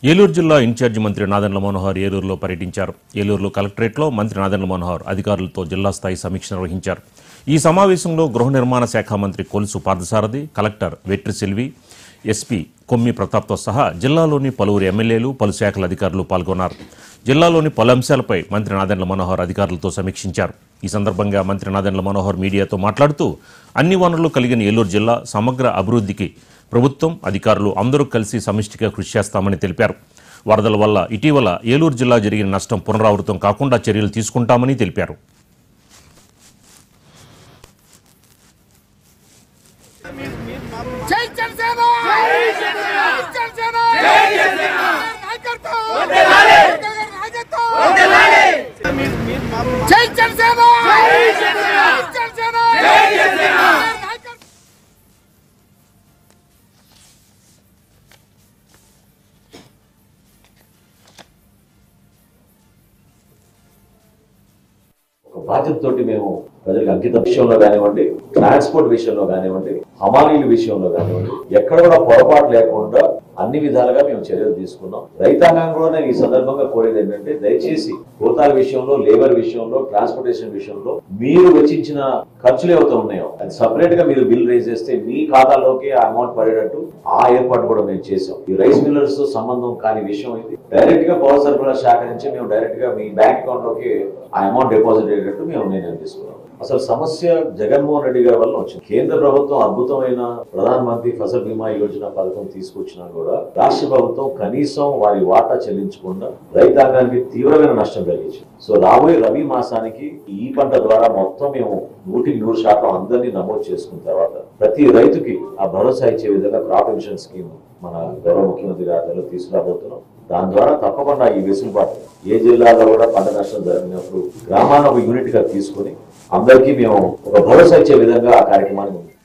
ఏలూరు జిల్లా ఇన్ఛార్జి మంత్రి నాదెండ్ల మనోహర్ ఏలూరులో పర్యటించారు ఏలూరులో కలెక్టరేట్లో మంత్రి నాదెండ్ల మనోహర్ అధికారులతో జిల్లా స్థాయి సమీక్ష నిర్వహించారు ఈ సమావేశంలో గృహ నిర్మాణ శాఖ మంత్రి కొలుసు పార్థసారథి కలెక్టర్ వెట్రి సెల్వి ఎస్పీ కొమ్మి ప్రతాప్తో సహా జిల్లాలోని పలువురు ఎమ్మెల్యేలు పలు శాఖల అధికారులు పాల్గొన్నారు జిల్లాలోని పలు అంశాలపై మంత్రి నాదెండ్ల మనోహర్ అధికారులతో సమీక్షించారు ఈ సందర్భంగా మంత్రి నాదెండ్ల మనోహర్ మీడియాతో మాట్లాడుతూ అన్ని వనరులు కలిగిన ఏలూరు జిల్లా సమగ్ర అభివృద్ధికి ప్రభుత్వం అధికారులు అందరూ కలిసి సమిష్టిగా కృషి చేస్తామని తెలిపారు వరదల వల్ల ఇటీవల ఏలూరు జిల్లా జరిగిన నష్టం పునరావృతం కాకుండా చర్యలు తీసుకుంటామని తెలిపారు జై జనసేన జై జనసేన జై జనసేన నాయకత్వం వందనాలి నాయకత్వం జై జనసేన జై జనసేన జై జనసేన నాయకత్వం ఒక బాధ్యతతోటి మేము ప్రజలకు అంకిత విషయంలో కానివ్వండి ట్రాన్స్పోర్ట్ విషయంలో కానివ్వండి హమాలీల విషయంలో కానివ్వండి ఎక్కడ కూడా పొరపాటు లేకుండా అన్ని విధాలుగా మేము చర్యలు తీసుకున్నాం రైతాంగం కూడా నేను ఈ సందర్భంగా కోరేది ఏంటంటే దయచేసి కోతాల విషయంలో లేబర్ విషయంలో ట్రాన్స్పోర్టేషన్ విషయంలో మీరు వెచ్చించిన ఖర్చులు ఏవైతే ఉన్నాయో అది సపరేట్ గా మీరు బిల్ రేజ్ చేస్తే మీ ఖాతాలోకి ఆ అమౌంట్ పడేటట్టు ఆ ఏర్పాటు కూడా మేము చేసాం ఈ రైస్ మిల్లర్స్ తో సంబంధం కాని విషయం ఇది డైరెక్ట్ గా పౌర సరఫరా శాఖ నుంచి మేము డైరెక్ట్ గా మీ బ్యాంక్ అకౌంట్ లోకి ఆ అమౌంట్ డిపాజిట్ అయ్యేటట్టు మేము నిర్ణయం తీసుకున్నాం అసలు సమస్య జగన్మోహన్ రెడ్డి గారి వల్ల వచ్చింది కేంద్ర ప్రభుత్వం అద్భుతమైన ప్రధాన మంత్రి ఫసల్ బీమా యోజన పథకం తీసుకొచ్చినా కూడా రాష్ట్ర ప్రభుత్వం కనీసం వారి వాటా చెల్లించకుండా రైతాంగానికి తీవ్రమైన నష్టం కలిగించింది సో రాబోయే రబీ మాసానికి ఈ పంట ద్వారా మొత్తం మేము నూటికి నూరు శాతం అందరినీ నమోదు చేసుకున్న తర్వాత ప్రతి రైతుకి ఆ భరోసా ఇచ్చే విధంగా క్రాప్ ఇన్సూరెన్స్ స్కీమ్ మన గౌరవ ముఖ్యమంత్రి గారిలో తీసుకురాబోతున్నాం దాని ద్వారా తప్పకుండా ఈ వెసులుబాటు ఏ జిల్లాలో కూడా పంట నష్టం జరిగినప్పుడు గ్రామాన్ని ఒక యూనిట్ గా తీసుకొని అందరికీ మేము ఒక భరోసా ఇచ్చే విధంగా ఆ కార్యక్రమాన్ని